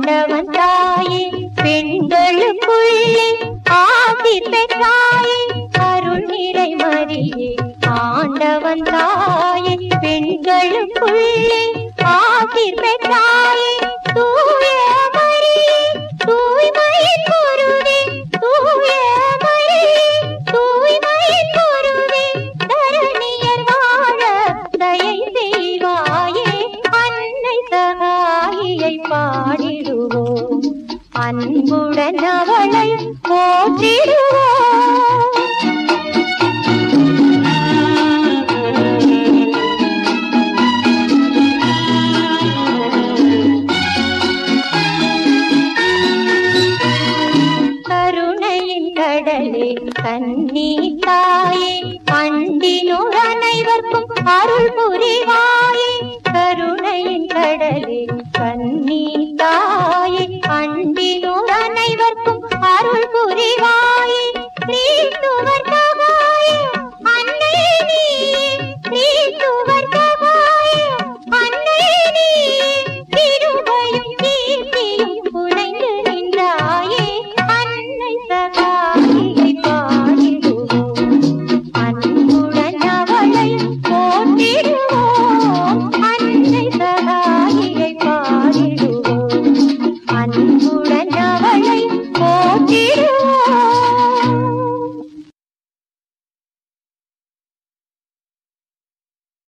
ஆண்டவன் தாயே பெண்களுக்குள்ளே ஆசி பெற்றாயே அருள் நிறை மறியே ஆண்டவன் தாயே பெண்களுக்குள்ளே ஆசி பெற்றாயே தூய மரியே தூய்மையின் குருவே தூய மரியே தூய்மையின் குருவே தரணியர் வாழ தயை செய்வாயே அன்னை சகாயியை பாடிடுவோம் அன்புடன் அவளை போற்றிடுவோம் கருணையின் கடலே கண்ணீ தாயே அண்டினோர் அனைவர்க்கும் அருள் புரிவாயே கருணையின் கடலே